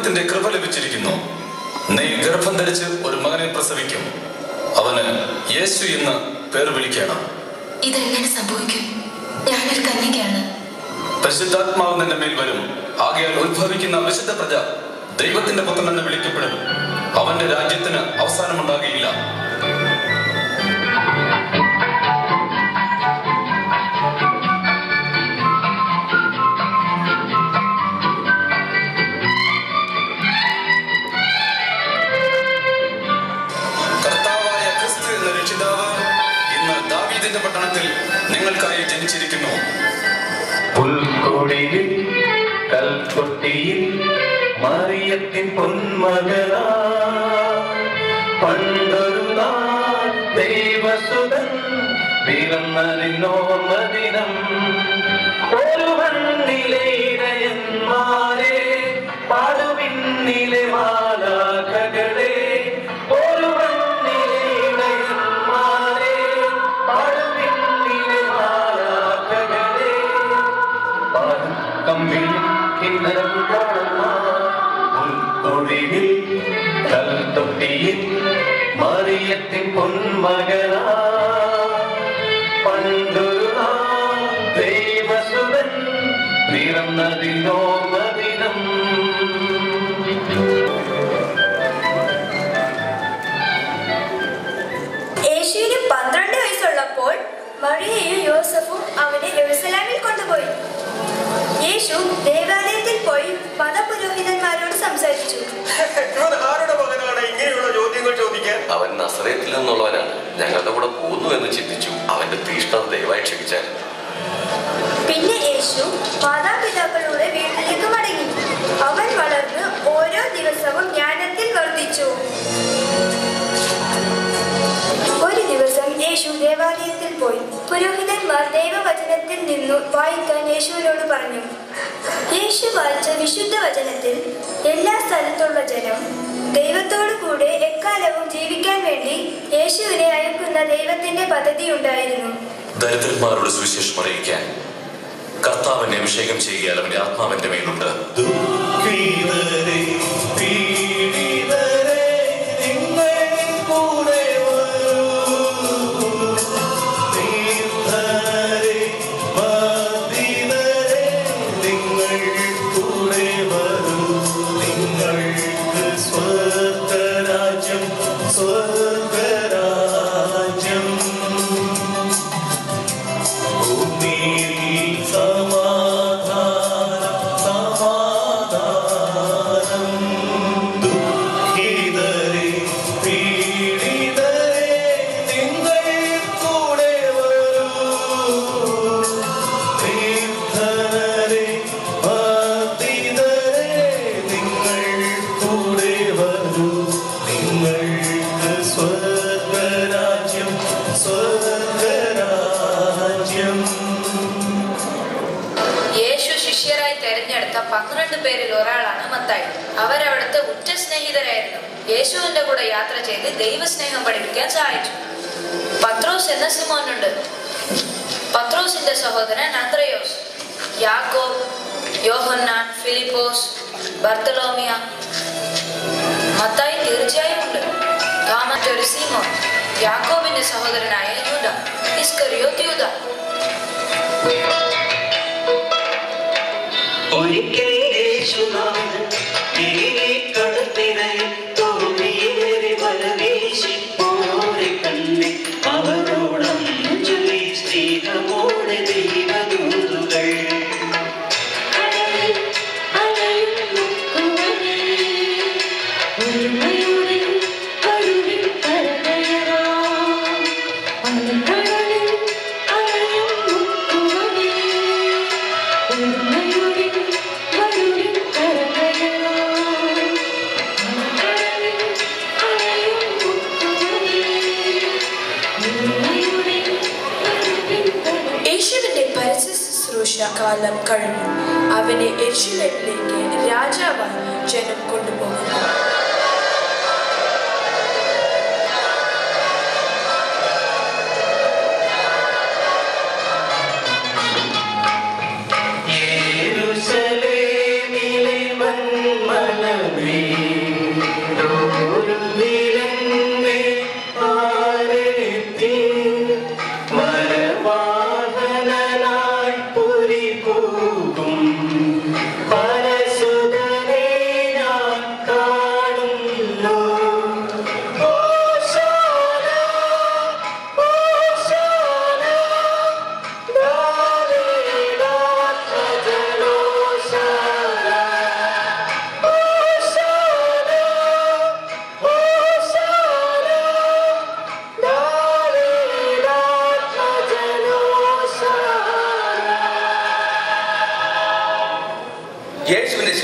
ദൈവത്തിന്റെ കൃപ ലഭിച്ചിരിക്കുന്നു നീ ഗർഭം ധരിച്ച് ഒരു മകനെ പ്രസവിക്കും അവന് യേശു എന്ന് പേർ വിളിക്കണം ഇതെങ്ങനെ സംഭവിക്കും ഞാനൊരു കന്യകയാണ് പരിശുദ്ധാത്മാവ് നിന്റെ മേൽ വരും ആകയാൽ ഉത്ഭവിക്കുന്ന വിശുദ്ധ പ്രജ ദൈവത്തിന്റെ പുത്രൻ എന്ന് വിളിക്കപ്പെടും അവന്റെ രാജ്യത്തിന് അവസാനമുണ്ടാകുകയില്ല കർത്താവായ ക്രിസ്തു എന്ന രക്ഷിതാവ് ഇന്ന് ദാവീദിന്റെ പട്ടണത്തിൽ നിങ്ങൾക്കായി ജനിച്ചിരിക്കുന്നു പുൽക്കൊടിയിൽ കൽക്കൊട്ടിയിൽ മറിയത്തിൻ പൊന്മകളാ പണ്ടൊരു നാൾ ദൈവസുതൻ പിറന്നതിനോർമദിനം ഒരു മണ്ണിലെ ഇടയന്മാരെ പാടുവിന്നിലെ മാലാഖകളെ ഒരു മണ്ണിലെ ഇടയന്മാരെ പാടുവിന്നിലെ മാലാഖകളെ ഉൾത്തൊഴിയിൽ കൽത്തൊട്ടിയിൽ മറിയത്തിൻ പൊന്മകളാ പണ്ടൊരു നാൾ ദൈവസുതൻ പിറന്നതിനോർമദിനം യേശുവിന് പന്ത്രണ്ട് വയസ്സുള്ളപ്പോൾ മറിയയും യോസഫും അവനെ യെറുസലേമിൽ കൊണ്ടുപോയി യേശു ദേവാലയത്തിൽ പോയി മതപുരോഹിതന്മാരോട് സംസാരിച്ചു ഇവൻ ആരുടെ മകനാണ് ഇങ്ങനെയുള്ള ചോദ്യങ്ങൾ ചോദിക്കാൻ അവൻ നസറേത്തിൽ നിന്നുള്ളവനാണ് ഞങ്ങളുടെ കൂടെ പോകുന്നു എന്ന് ചിന്തിച്ചു അവന്റെ തീഷ്ണത ദയവായി ക്ഷമിച്ചാൽ പിന്നെ യേശു മാതാപിതാക്കളുടെ വീട്ടിലേക്ക് മടങ്ങി അവൻ വളർന്ന് ഓരോ ദിവസവും ജ്ഞാനത്തിൽ വർദ്ധിച്ചു ഒരു ദിവസം യേശു ദേവാലയത്തിൽ പോയി പുരോഹിതന്മാർ ദൈവവചനത്തിൽ നിന്നു വായിക്കാൻ യേശുവിനോട് പറഞ്ഞു യേശു വായിച്ച വിശുദ്ധ വചനത്തിൽ എല്ലാ സ്ഥലത്തുള്ള ജനം ദൈവത്തോടു കൂടെ എക്കാലവും ജീവിക്കാൻ വേണ്ടി യേശുവിനെ അയക്കുന്ന ദൈവത്തിന്റെ പദ്ധതി ഉണ്ടായിരുന്നു ദരിദ്രന്മാരോട് സുവിശേഷം അറിയിക്കാൻ കർത്താവിനെ അഭിഷേകം ചെയ്യാൻ അവന്റെ ആത്മാവിന്റെ മേലുണ്ട് ദുഃഖിതരെ, പീഡിതരെ, നിങ്ങൾ കൂടെ വരൂ. ദീർഘരെ, ബാധിതരെ, നിങ്ങൾ കൂടെ വരൂ. നിങ്ങൾക്ക് സ്വർഗരാജ്യം സ്വർഗരാജ്യം ഭൂമിയിൽ സമാധാനം സമാധാനം ദുഃഖിതരെ പീഡിതരെ നിങ്ങൾ കൂടെ വരൂ തീർത്ഥനരെ ബാധിതരെ നിങ്ങൾ കൂടെ വരൂ നിങ്ങൾക്ക് സ്വർഗരാജ്യം സ്വർഗരാജ്യം യേശു ശിഷ്യരായി തെരഞ്ഞെടുത്ത പന്ത്രണ്ട് പേരിൽ ഒരാളാണ് മത്തായി അവരവിടുത്തെ ഉറ്റ സ്നേഹിതരായിരുന്നു യേശുവിന്റെ കൂടെ യാത്ര ചെയ്ത് ദൈവസ്നേഹം പഠിപ്പിക്കാൻ സഹായിച്ചു പത്രോസ് എന്ന സിമോനുണ്ട് പത്രോസിന്റെ സഹോദരൻ അന്ത്രയോസ് യാക്കോബ് യോഹന്നാൻ ഫിലിപ്പോസ് ബർത്തലോമിയ മത്തായി തീർച്ചയായും ഉണ്ട് മറ്റൊരു സീമോൻ യാക്കോബിന്റെ സഹോദരനായ യൂദ ഇസ്കറിയോത്ത് യൂദ ഒരിക്കൽ യേശുനാഥൻ കടത്തിനെ തോണിയേറി വലവീശി പോരെ കണ്ണി അവരോടന്നു ചൊല്ലി സ്നേഹമോടെ ദൈവദൂതുകൾ യേശുവിന്റെ പരസ്യ ശുശ്രൂഷ കാലം കഴിഞ്ഞു അവനെ എരിശിലേക്ക് രാജാവായി ജനം കൊണ്ടുപോകുന്നു യേരുശലേമിലെ മന്മനമേ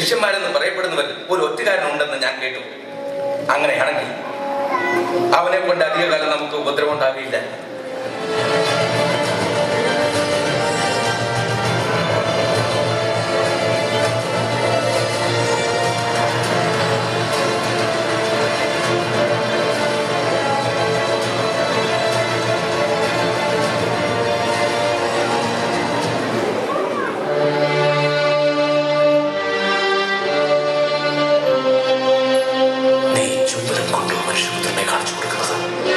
ശിഷ്യന്മാരെന്ന് പറയപ്പെടുന്നവർ ഒരു ഒറ്റുകാരനുണ്ടെന്ന് ഞാൻ കേട്ടു അങ്ങനെയാണെങ്കിൽ അവനെ കൊണ്ട് അധികകാലം നമുക്ക് ഉപദ്രവം ഉണ്ടാകില്ല നീ ചുംബനം കൊണ്ടോ മനുഷ്യപുത്രനെ കാണിച്ചു കൊടുക്കുന്നത്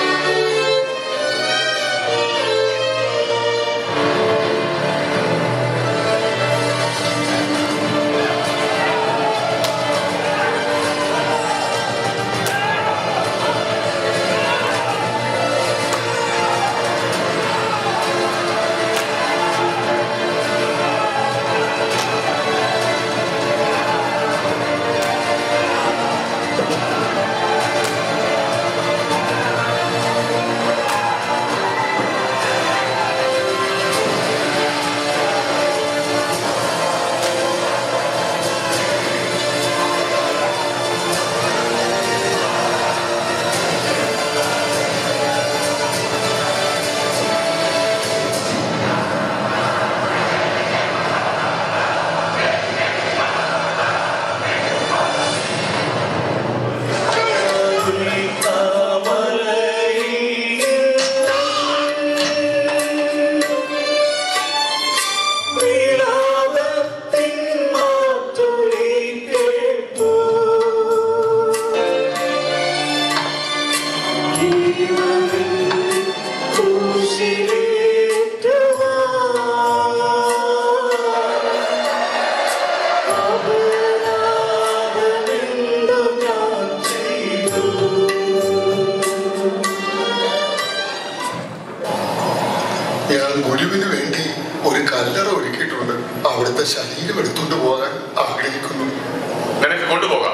ഞാൻ ഗുരുവിന് വേണ്ടി ഒരു കല്ലറ ഒരുക്കിയിട്ടുണ്ട് അവിടുത്തെ ശരീരം എടുത്തുകൊണ്ട് പോകാൻ ആഗ്രഹിക്കുന്നു നിനക്ക് കൊണ്ടുപോകാം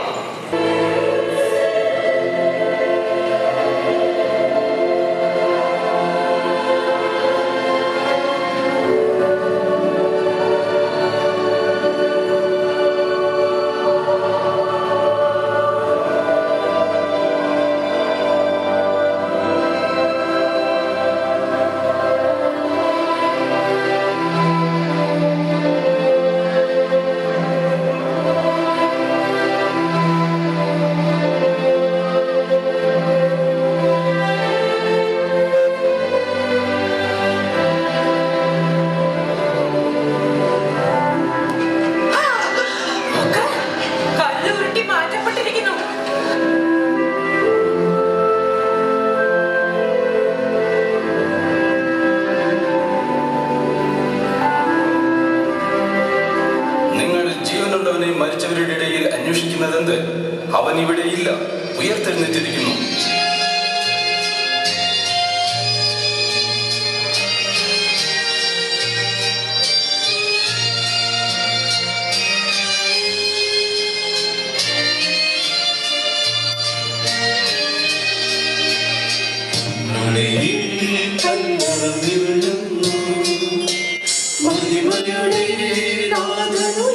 കല്ലുരുട്ടി മാറ്റപ്പെട്ടിരിക്കുന്നു നിങ്ങൾ ജീവനുള്ളവനെയും മരിച്ചവരുടെ ഇടയിൽ അന്വേഷിക്കുന്നതെന്ത് അവൻ ഇവിടെയില്ല ഉയർത്തെഴുന്നേറ്റിരിക്കുന്നു മഹിമയുടെ നാഥനുയ